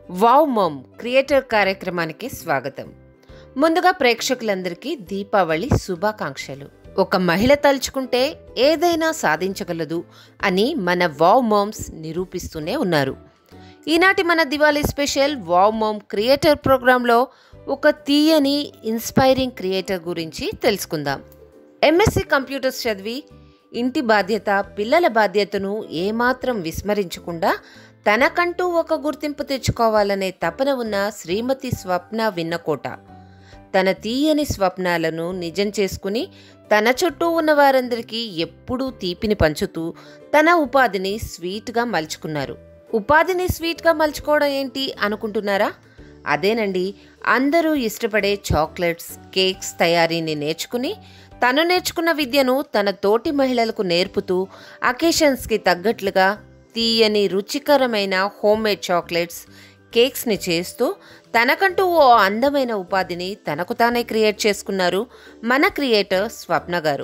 wow మమ్ creator కార్యక్రమానికి స్వాగతం ముందుగా ప్రేక్షకులందరికీ దీపావళి శుభాకాంక్షలు ఒక మహిళ తలుచుకుంటే ఏదైనా సాధించగలదు అని మన వావ్ మామ్స్ నిరూపిస్తూనే ఉన్నారు ఈనాటి మన Diwali special wow mom creator ప్రోగ్రాంలో ఒక తీయని ఇన్స్పైరింగ్ క్రియేటర్ గురించి తెలుసుకుందాం ఎంఎస్సి కంప్యూటర్స్ చదివి ఇంటి బాధ్యత పిల్లల బాధ్యతను ఏమాత్రం విస్మరించకుండా తనకంటూ ఒక గుర్తింపు తెచ్చుకోవాలనే తపన ఉన్న శ్రీమతి స్వప్న విన్నకోట తన తీయని స్వప్నాలను నిజం చేసుకుని తన చుట్టూ ఉన్న వారందరికీ ఎప్పుడూ తీపిని పంచుతూ తన ఉపాధిని స్వీట్గా మలుచుకున్నారు ఉపాధిని స్వీట్గా మలుచుకోవడం ఏంటి అనుకుంటున్నారా అదేనండి అందరూ ఇష్టపడే చాక్లెట్స్ కేక్స్ తయారీని నేర్చుకుని తను నేర్చుకున్న విద్యను తన తోటి మహిళలకు నేర్పుతూ అకేషన్స్కి తగ్గట్లుగా తీయని రుచికరమైన హోమ్ మేడ్ చాక్లెట్స్ కేక్స్ని చేస్తూ తనకంటూ ఓ అందమైన ఉపాధిని తనకు తానే క్రియేట్ చేసుకున్నారు మన క్రియేటర్ స్వప్న గారు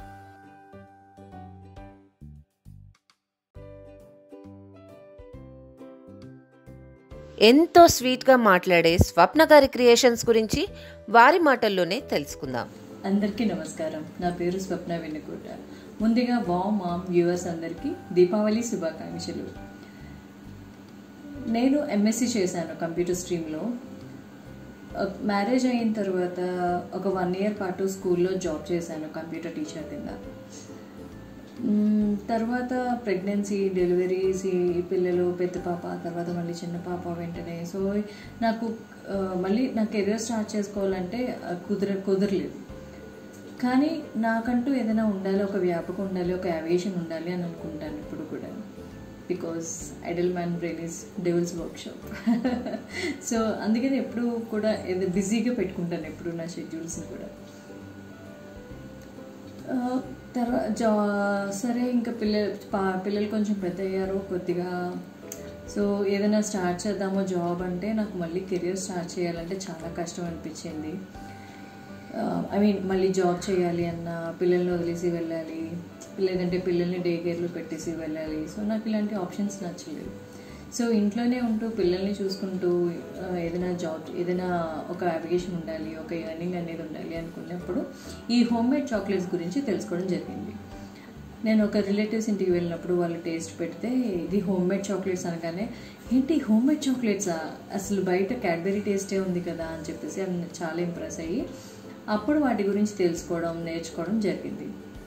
ఎంతో స్వీట్గా మాట్లాడే స్వప్న గారి క్రియేషన్స్ గురించి వారి మాటల్లోనే తెలుసుకుందాం అందరికీ నమస్కారం నా పేరు స్వప్న వెన్నుకోట ముందుగా వావ్ మామ్ వ్యూవర్స్ అందరికీ దీపావళి శుభాకాంక్షలు నేను ఎంఎస్సి చేశాను కంప్యూటర్ స్ట్రీమ్లో మ్యారేజ్ అయిన తర్వాత ఒక వన్ ఇయర్ పాటు స్కూల్లో జాబ్ చేశాను కంప్యూటర్ టీచర్ కింద మ్మ్, తర్వాత ప్రెగ్నెన్సీ డెలివరీస్ ఈ పిల్లలు పెద్ద పాప తర్వాత మళ్ళీ చిన్న పాప వెంటనే సో నాకు ఆ, మళ్ళీ నా కెరీర్ స్టార్ట్ చేసుకోవాలంటే ఆ, కుదర కుదరలేదు కానీ నాకంటూ ఏదైనా ఉండాలి ఒక వ్యాపకం ఉండాలి ఒక యావియేషన్ ఉండాలి అని అనుకుంటాను ఇప్పుడు కూడా because idle man brain is devil's workshop so అందుకని ఎప్పుడు కూడా ఏదో బిజీగా పెట్టుకుంటాను ఎప్పుడు నా షెడ్యూల్స్ని కూడా తర్వాత జా సరే ఇంకా పిల్లలు పా- పిల్లలు కొంచెం పెద్ద అయ్యారు కొద్దిగా సో ఏదైనా స్టార్ట్ చేద్దామో జాబ్ అంటే నాకు మళ్ళీ కెరియర్ స్టార్ట్ చేయాలంటే చాలా కష్టం అనిపించింది ఐ మీన్ మళ్ళీ జాబ్ చేయాలి అన్న పిల్లల్ని వదిలేసి వెళ్ళాలి లేదంటే పిల్లల్ని డే కేర్లో పెట్టేసి వెళ్ళాలి సో నాకు ఇలాంటి ఆప్షన్స్ నచ్చలేదు సో ఇంట్లోనే ఉంటూ పిల్లల్ని చూసుకుంటూ ఆ, ఏదైనా జాబ్ ఏదైనా ఒక అప్లికేషన్ ఉండాలి ఒక ఎర్నింగ్ అనేది ఉండాలి అనుకున్నప్పుడు ఈ హోమ్ మేడ్ చాక్లెట్స్ గురించి తెలుసుకోవడం జరిగింది నేను ఒక రిలేటివ్స్ ఇంటికి వెళ్ళినప్పుడు వాళ్ళు టేస్ట్ పెడితే ఇది హోమ్ మేడ్ చాక్లెట్స్ అనగానే ఏంటి హోమ్ మేడ్ చాక్లెట్సా అసలు బయట క్యాడ్బెరీ టేస్టే ఉంది కదా అని చెప్పేసి అవి చాలా ఇంప్రెస్ అయ్యి అప్పుడు వాటి గురించి తెలుసుకోవడం నేర్చుకోవడం జరిగింది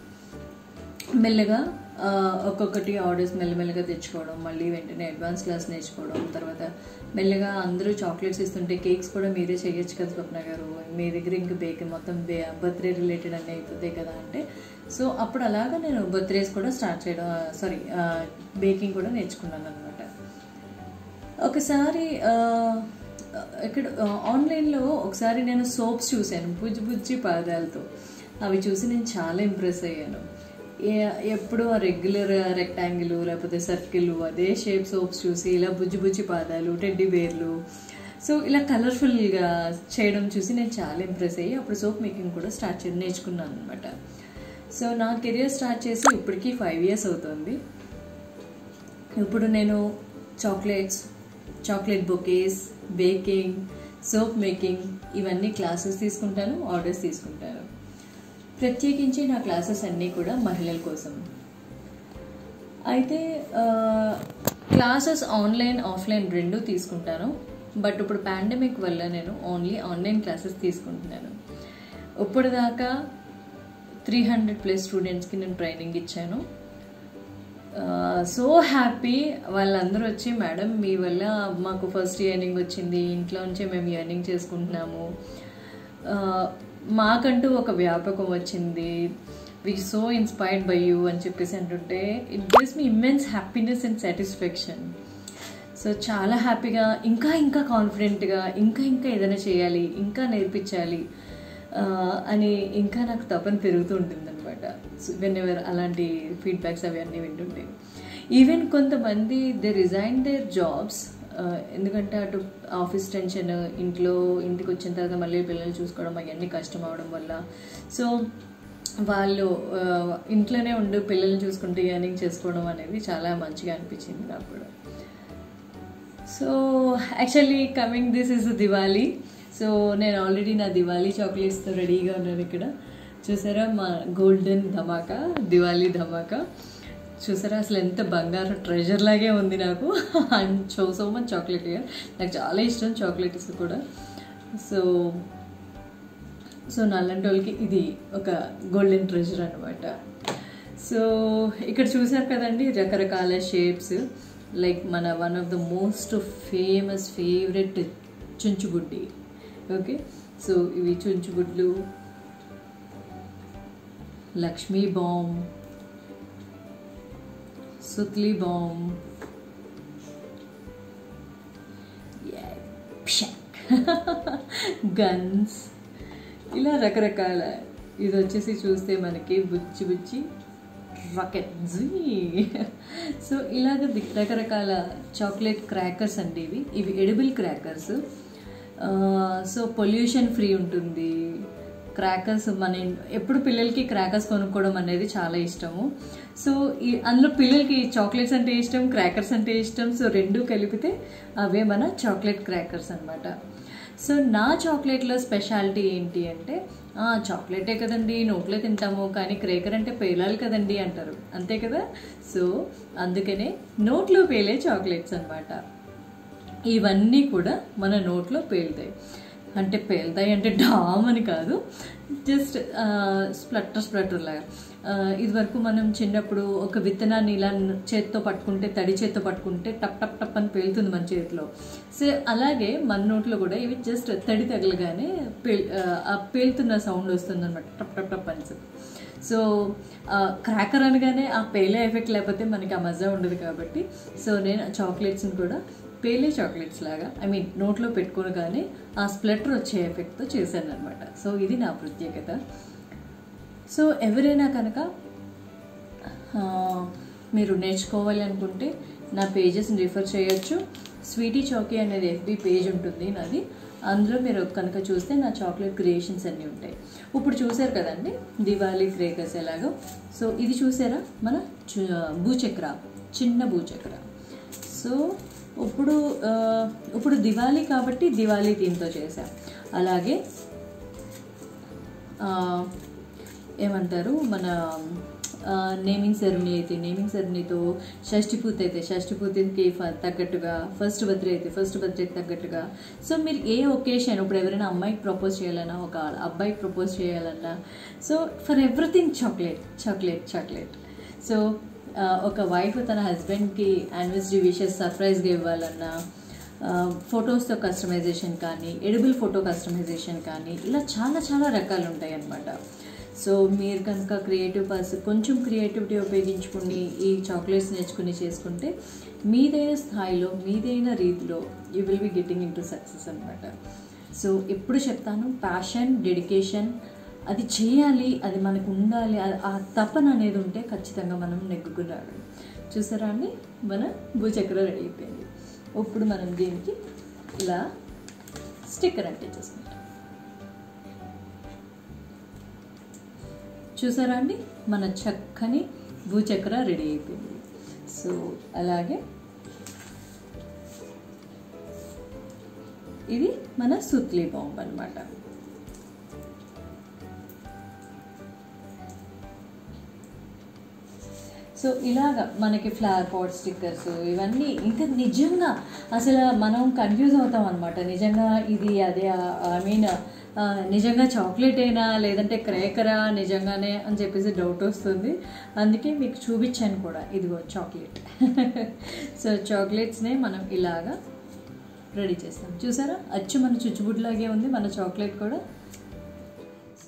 మెల్లగా ఆ, ఒక్కొక్కటి ఆర్డర్స్ మెల్లమెల్లగా తెచ్చుకోవడం మళ్ళీ వెంటనే అడ్వాన్స్ క్లాస్ నేర్చుకోవడం తర్వాత మెల్లగా అందరూ చాక్లెట్స్ ఇస్తుంటే కేక్స్ కూడా మీరే చేయొచ్చు కదా స్వప్న గారు మీ దగ్గర ఇంకా బేక్ మొత్తం బర్త్డే రిలేటెడ్ అన్నీ అయిపోతాయి కదా అంటే సో అప్పుడు అలాగా నేను బర్త్డేస్ కూడా స్టార్ట్ చేయడం సారీ బేకింగ్ కూడా నేర్చుకున్నాను అనమాట ఒకసారి ఆ, ఇక్కడ ఆ, ఆన్లైన్లో ఒకసారి నేను సోప్స్ చూశాను బుజ్జి బుజ్జి పాదాలతో అవి చూసి నేను చాలా ఇంప్రెస్ అయ్యాను ఏ- ఎప్పుడు ఆ రెగ్యులర్ రెక్టాంగిల్ లేకపోతే సర్కిల్ అదే షేప్ సోప్స్ చూసి ఇలా బుజ్జి బుజ్జి పాదాలు టెడ్డీ బేర్లు సో ఇలా కలర్ఫుల్గా చేయడం చూసి నేను చాలా ఇంప్రెస్ అయ్యి అప్పుడు సోప్ మేకింగ్ కూడా స్టార్ట్ చే నేర్చుకున్నాను అనమాట సో నా కెరియర్ స్టార్ట్ చేసి ఇప్పటికీ ఫైవ్ ఇయర్స్ అవుతుంది ఇప్పుడు నేను chocolates chocolate bouquets baking soap making ఇవన్నీ క్లాసెస్ తీసుకుంటాను ఆర్డర్స్ తీసుకుంటాను ప్రత్యేకించి నా క్లాసెస్ అన్నీ కూడా మహిళల కోసం అయితే క్లాసెస్ ఆన్లైన్ ఆఫ్లైన్ రెండు తీసుకుంటాను బట్ ఇప్పుడు పాండమిక్ వల్ల నేను ఓన్లీ ఆన్లైన్ క్లాసెస్ తీసుకుంటున్నాను ఇప్పుడు దాకా త్రీ హండ్రెడ్ ప్లస్ స్టూడెంట్స్కి నేను ట్రైనింగ్ ఇచ్చాను సో హ్యాపీ వాళ్ళందరూ వచ్చి మేడం మీ వల్ల మాకు ఫస్ట్ ఎర్నింగ్ వచ్చింది ఇంట్లో నుంచే మేము ఎర్నింగ్ చేసుకుంటున్నాము ఆ, మాకంటూ ఒక వ్యాపకం వచ్చింది we so inspired by you అని చెప్పేసి అంటుంటే it gives me immense happiness and satisfaction so చాలా హ్యాపీగా ఇంకా ఇంకా కాన్ఫిడెంట్గా ఇంకా ఇంకా ఏదైనా చేయాలి ఇంకా నేర్పించాలి ఆ, అని ఇంకా నాకు తపన పెరుగుతూ ఉంటుంది అనమాట వెన్ ఎవర్ అలాంటి ఫీడ్బ్యాక్స్ అవి అన్నీ వింటుంటే ఈవెన్ కొంతమంది దే రిజైన్ దేర్ జాబ్స్ ఎందుకంటే అటు ఆఫీస్ టెన్షన్ ఇంట్లో ఇంటికి వచ్చిన తర్వాత మళ్ళీ పిల్లలు చూసుకోవడం అవన్నీ కష్టం అవడం వల్ల సో వాళ్ళు ఆ, ఇంట్లోనే ఉండి పిల్లల్ని చూసుకుంటూ ఎర్నింగ్ చేసుకోవడం అనేది చాలా మంచిగా అనిపించింది నాకు కూడా so actually coming this is Diwali so నేను ఆల్రెడీ నా దివాళీ చాక్లెట్స్తో రెడీగా ఉన్నాను ఇక్కడ చూసారా మా గోల్డెన్ ధమాకా దివాళీ ధమాకా చూసారా అసలు ఎంత బంగారు ట్రెజర్ లాగే ఉంది నాకు and so so much chocolate year నాకు చాలా ఇష్టం చాక్లెట్స్ కూడా సో సో నల్లంటి వాళ్ళకి ఇది ఒక గోల్డెన్ ట్రెజర్ అనమాట సో ఇక్కడ చూసారు కదండి రకరకాల షేప్స్ లైక్ మన one of the most famous favourite చుంచుబుడ్డి ఓకే సో ఇవి చుంచుబుడ్లు Lakshmi bomb sutli bomb guns ఇలా రకరకాల ఇది వచ్చేసి చూస్తే మనకి బుచ్చి బుచ్చి రాకెట్ సో ఇలాగ ది- రకరకాల చాక్లెట్ క్రాకర్స్ అండి ఇవి ఇవి edible crackers so pollution free ఉంటుంది క్రాకర్స్ మన ఇన్- ఎప్పుడు పిల్లలకి క్రాకర్స్ కొనుక్కోవడం అనేది చాలా ఇష్టము సో ఈ అందులో పిల్లలకి చాక్లెట్స్ అంటే ఇష్టం క్రాకర్స్ అంటే ఇష్టం సో రెండు కలిపితే అవే మన చాక్లెట్ క్రాకర్స్ అన్నమాట సో నా చాక్లెట్లో స్పెషాలిటీ ఏంటి అంటే "ఆ, చాక్లెటే కదండి నోట్లో తింటాము కానీ క్రేకర్ అంటే పేలాలి కదండి అంటారు అంతే కదా సో అందుకనే నోట్లో పేలే చాక్లెట్స్ అన్నమాట ఇవన్నీ కూడా మన నోట్లో పేలుతాయి అంటే పేలుతాయి అంటే డామ్ అని కాదు జస్ట్ స్ప్లట్టర్ స్ప్లట్టర్ లాగా ఆ, ఇదివరకు మనం చిన్నప్పుడు ఒక విత్తనాన్ని ఇలా చేత్తో పట్టుకుంటే తడి చేత్తో పట్టుకుంటే టప్ టప్ టప్ అని పేలుతుంది మన చేతిలో సో అలాగే మన నోట్లో కూడా ఇవి జస్ట్ తడి తగలగానే పేల్ ఆ, ఆ పేలుతున్న సౌండ్ వస్తుంది అనమాట టప్ టప్ టప్ అని చెప్పి సో క్రాకర్ అనగానే ఆ పేలే ఎఫెక్ట్ లేకపోతే మనకి ఆ మజా ఉండదు కాబట్టి సో నేను చాక్లెట్స్ని కూడా పేలే చాక్లెట్స్ లాగా ఐ మీన్ నోట్లో పెట్టుకోగానే ఆ స్ప్లెటర్ వచ్చే ఎఫెక్ట్తో చేశాను అనమాట సో ఇది నా ప్రత్యేకత సో ఎవరైనా కనుక ఆ, మీరు నేర్చుకోవాలి అనుకుంటే నా పేజెస్ని రిఫర్ చేయొచ్చు స్వీటీ చౌకీ అనేది ఎఫ్బి పేజ్ ఉంటుంది నాది అందులో మీరు కనుక చూస్తే నా చాక్లెట్ క్రియేషన్స్ అన్నీ ఉంటాయి ఇప్పుడు చూసారు కదండి దివాళీ క్రేకర్స్ ఎలాగో సో ఇది చూసారా మన చు- భూచక్ర చిన్న భూచక్ర సో ఇప్పుడు ఆ, ఇప్పుడు దివాళీ కాబట్టి దివాళీ థీమ్తో చేశాం అలాగే ఆ, ఏమంటారు మన నేమింగ్ సెరమనీ అయితే నేమింగ్ సెరమనీతో షష్ఠి పూర్తి అయితే షష్ఠి పూర్తికి ఫ- తగ్గట్టుగా ఫస్ట్ బర్త్డే అయితే ఫస్ట్ బర్త్డేకి తగ్గట్టుగా సో మీరు ఏ ఒకేషన్ ఇప్పుడు ఎవరైనా అమ్మాయికి ప్రపోజ్ చేయాలన్నా ఒక అబ్బాయికి ప్రపోజ్ చేయాలన్నా so for everything chocolate chocolate chocolate so ఆ, ఒక వైఫ్ తన హస్బెండ్కి యానివర్సరీ విషెస్ సర్ప్రైజ్గా ఇవ్వాలన్నా ఫొటోస్తో కస్టమైజేషన్ కానీ ఎడిబుల్ ఫోటో కస్టమైజేషన్ కానీ ఇలా చాలా చాలా రకాలు ఉంటాయి అన్నమాట సో మీరు కనుక క్రియేటివ్ పర్సన్ కొంచెం క్రియేటివిటీ ఉపయోగించుకుని ఈ చాక్లెట్స్ నేర్చుకుని చేసుకుంటే మీదైన స్థాయిలో మీదైన రీతిలో you will be getting into success అనమాట సో ఎప్పుడు చెప్తాను ప్యాషన్ డెడికేషన్ అది చేయాలి అది మనకు ఉండాలి ఆ- ఆ తపన అనేది ఉంటే ఖచ్చితంగా మనం నెగ్గుకుని రాగలం చూసారా అండి మన భూచక్ర రెడీ అయిపోయింది ఇప్పుడు మనం దీనికి ఇలా స్టిక్కర్ అంటించేసుకుంటాం చూసారా అండి మన చక్కని భూచక్ర రెడీ అయిపోయింది సో అలాగే ఇది మన సుత్లీ బాంబ్ అనమాట సో ఇలాగ మనకి ఫ్లవర్ పాట్ స్టిక్కర్స్ ఇవన్నీ ఇంకా నిజంగా అసలు మనం కన్ఫ్యూజ్ అవుతాం అనమాట నిజంగా ఇది అదే ఐ మీన్ నిజంగా చాక్లెట్ అయినా లేదంటే క్రేకరా నిజంగానే అని చెప్పేసి డౌట్ వస్తుంది అందుకే మీకు చూపించాను కూడా ఇదిగో చాక్లెట్ సో చాక్లెట్స్నే మనం ఇలాగా రెడీ చేస్తాం చూసారా అచ్చు మన చుచ్చుబుడ్లాగే ఉంది మన చాక్లెట్ కూడా సో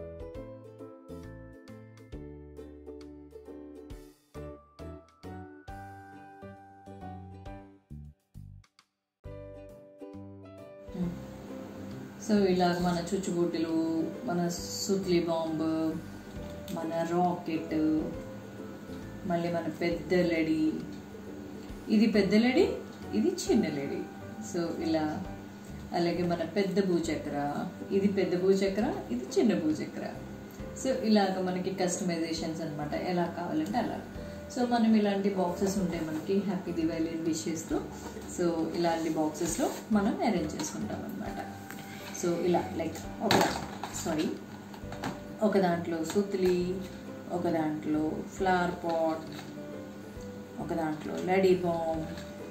సో ఇలాగ మన చుచ్చుబుడ్డులు మన సుత్లి బాంబు మన రాకెట్ మళ్ళీ మన పెద్ద లడి ఇది పెద్ద లడి ఇది చిన్న లడి సో ఇలా అలాగే మన పెద్ద భూచక్ర ఇది పెద్ద భూచక్ర ఇది చిన్న భూచక్ర సో ఇలాగ మనకి కస్టమైజేషన్స్ అనమాట ఎలా కావాలంటే అలా సో మనం ఇలాంటి బాక్సెస్ ఉంటాయి మనకి హ్యాపీ దివాళీ విష్ చేస్తూ సో ఇలాంటి బాక్సెస్లో మనం అరేంజ్ చేసుకుంటాం అనమాట సో ఇలా లైక్ ఒక సారీ ఒక దాంట్లో సుత్లి ఒక దాంట్లో ఫ్లవర్ పాట్ ఒక దాంట్లో లడీ బామ్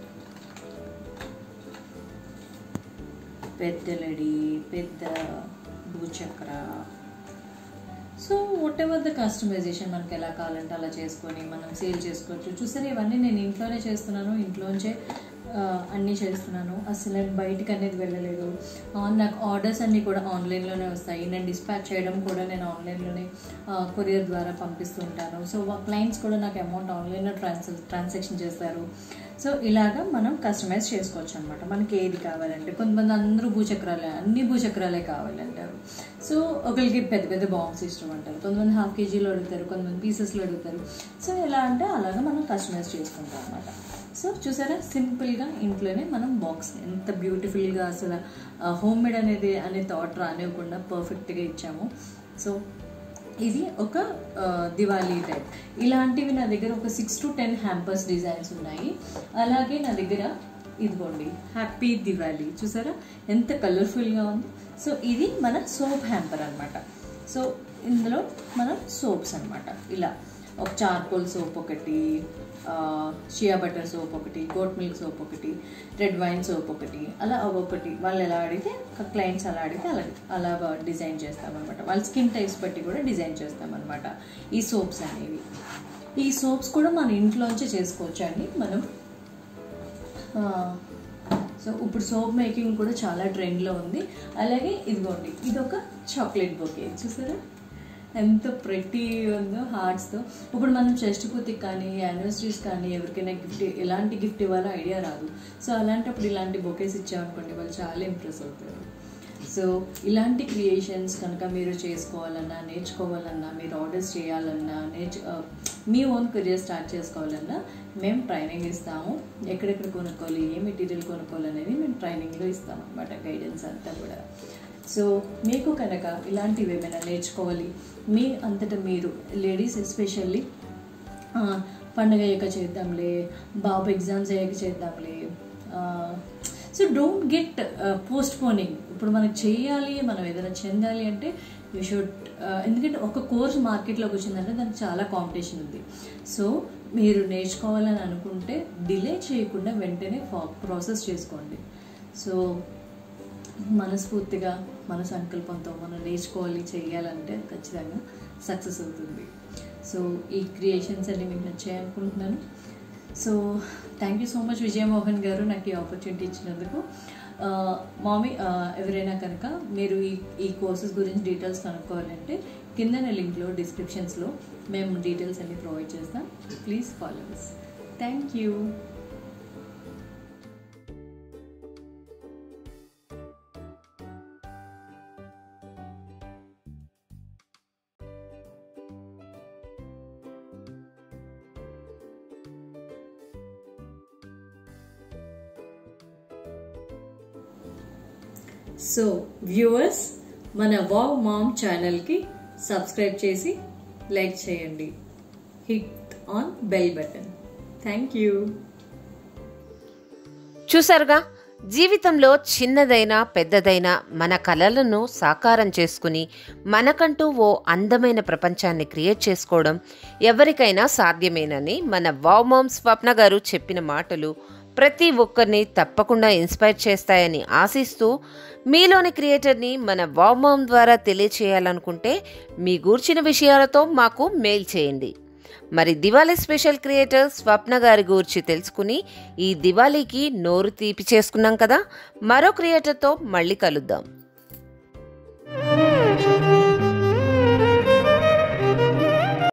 పెద్ద లడి పెద్ద భూచక్ర so whatever the customisation మనకి ఎలా కావాలంటే అలా చేసుకొని మనం సేల్ చేసుకోవచ్చు చూసారా ఇవన్నీ నేను ఇంట్లోనే చేస్తున్నాను ఇంట్లోంచే ఆ, అన్నీ చేస్తున్నాను అసలు నేను బయటికి అనేది వెళ్ళలేదు ఆ, నాకు ఆర్డర్స్ అన్నీ కూడా ఆన్లైన్లోనే వస్తాయి నేను డిస్పాచ్ చేయడం కూడా నేను ఆన్లైన్లోనే కొరియర్ ద్వారా పంపిస్తూ ఉంటాను సో క్లయింట్స్ కూడా నాకు అమౌంట్ ఆన్లైన్లో ట్రాన్స్ ట్రాన్సాక్షన్ చేస్తారు సో ఇలాగా మనం కస్టమైజ్ చేసుకోవచ్చు అనమాట మనకి ఏది కావాలంటే కొంతమంది అందరూ భూచక్రాలే అన్ని భూచక్రాలే కావాలంటారు సో ఒకరికి పెద్ద పెద్ద బాంబ్స్ ఇష్టం అంటారు కొంతమంది హాఫ్ కేజీలో అడుగుతారు కొంతమంది పీసెస్లో అడుగుతారు సో ఎలా అంటే అలాగా మనం కస్టమైజ్ చేసుకుంటాం అనమాట సో చూసారా సింపుల్గా ఇంట్లోనే మనం బాక్స్ ఎంత బ్యూటిఫుల్గా అసలు హోమ్ మేడ్ అనేది అనే థాట్ రానివ్వకుండా పర్ఫెక్ట్గా ఇచ్చాము సో ఇది ఒక ఆ, దివాళీ టైప్ ఇలాంటివి నా దగ్గర ఒక six to ten hampers designs ఉన్నాయి అలాగే నా దగ్గర ఇదిగోండి హ్యాపీ దివాళీ చూసారా ఎంత కలర్ఫుల్గా ఉంది సో ఇది మన సోప్ హ్యాంపర్ అన్నమాట సో ఇందులో మన సోప్స్ అన్నమాట ఇలా ఒక చార్కోల్ సోప్ ఒకటి షియా బటర్ సోప్ ఒకటి గోట్ మిల్క్ సోప్ ఒకటి రెడ్ వైన్ సోప్ ఒకటి అలా ఒక్కొక్కటి వాళ్ళు ఎలా అడిగితే క్లయింట్స్ అలా అడిగితే అలా అలా డిజైన్ చేస్తామన్నమాట వాళ్ళ స్కిన్ టైప్స్ బట్టి కూడా డిజైన్ చేస్తామన్నమాట ఈ సోప్స్ అనేవి ఈ సోప్స్ కూడా మన ఇంట్లోంచే చేసుకోవచ్చు అండి మనం ఆ, సో ఇప్పుడు సోప్ మేకింగ్ కూడా చాలా ట్రెండ్లో ఉంది అలాగే ఇదిగోండి ఇది ఒక చాక్లెట్ బొకే చూసారా ఎంత ప్రెట్టి ఉందో హార్ట్స్తో ఇప్పుడు మనం చెస్ట్ పూతికి కానీ యానివర్సరీస్ కానీ ఎవరికైనా గిఫ్ట్ ఎలాంటి గిఫ్ట్ ఇవ్వాలో ఐడియా రాదు సో అలాంటప్పుడు ఇలాంటి బొకేస్ ఇచ్చామనుకోండి వాళ్ళు చాలా ఇంప్రెస్ అవుతారు సో ఇలాంటి క్రియేషన్స్ కనుక మీరు చేసుకోవాలన్నా నేర్చుకోవాలన్నా మీరు ఆర్డర్స్ చేయాలన్నా నేర్చు ఆ, మీ ఓన్ కెరియర్ స్టార్ట్ చేసుకోవాలన్నా మేము ట్రైనింగ్ ఇస్తాము ఎక్కడెక్కడ కొనుక్కోవాలి ఏ మెటీరియల్ కొనుక్కోవాలి అనేది మేము ట్రైనింగ్లో ఇస్తాం అనమాట గైడెన్స్ అంతా కూడా సో మీకు కనుక ఇలాంటివి ఏమైనా నేర్చుకోవాలి మీ అంతటా మీరు లేడీస్ ఎస్పెషల్లీ పండగ అయ్యాక చేద్దాంలే బాబు ఎగ్జామ్స్ అయ్యాక చేద్దాంలే so don't get postponing ఇప్పుడు మనకు చేయాలి మనం ఏదైనా చెందాలి అంటే యూ షుడ్ ఎందుకంటే ఒక కోర్స్ మార్కెట్లోకి వచ్చిందంటే దానికి చాలా కాంపిటీషన్ ఉంది సో మీరు నేర్చుకోవాలని అనుకుంటే డిలే చేయకుండా వెంటనే ప్రాసెస్ చేసుకోండి సో మనస్ఫూర్తిగా మన సంకల్పంతో మనం నేర్చుకోవాలి చేయాలంటే ఖచ్చితంగా సక్సెస్ అవుతుంది సో ఈ క్రియేషన్స్ అన్ని మీకు నచ్చాయి అనుకుంటున్నాను so thank you so much Vijayamohan గారు నాకు ఈ ఆపర్చునిటీ ఇచ్చినందుకు మామీ ఎవరైనా కనుక మీరు ఈ ఈ కోర్సెస్ గురించి డీటెయిల్స్ కనుక్కోవాలంటే కింద లింక్లో డిస్క్రిప్షన్స్లో మేము డీటెయిల్స్ అన్ని ప్రొవైడ్ చేస్తాం please follow thank you so viewers మన వావ్ మామ్ ఛానల్కి సబ్స్క్రైబ్ చేసి లైక్ చేయండి hit on bell button thank you చూసారుగా జీవితంలో చిన్నదైనా పెద్దదైనా మన కలలను సాకారం చేసుకుని మనకంటూ ఓ అందమైన ప్రపంచాన్ని క్రియేట్ చేసుకోవడం ఎవరికైనా సాధ్యమేనని మన వావ్మామ్ స్వప్న గారు చెప్పిన మాటలు ప్రతి ఒక్కరిని తప్పకుండా ఇన్స్పైర్ చేస్తాయని ఆశిస్తూ మీలోని క్రియేటర్ని మన వావ్మామ్ ద్వారా తెలియచేయాలనుకుంటే మీ గూర్చిన విషయాలతో మాకు మెయిల్ చేయండి మరి దివాళీ స్పెషల్ క్రియేటర్ స్వప్న గారి గురించి తెలుసుకుని ఈ దివాళీకి నోరు తీపి చేసుకున్నాం కదా మరో క్రియేటర్తో మళ్ళీ కలుద్దాం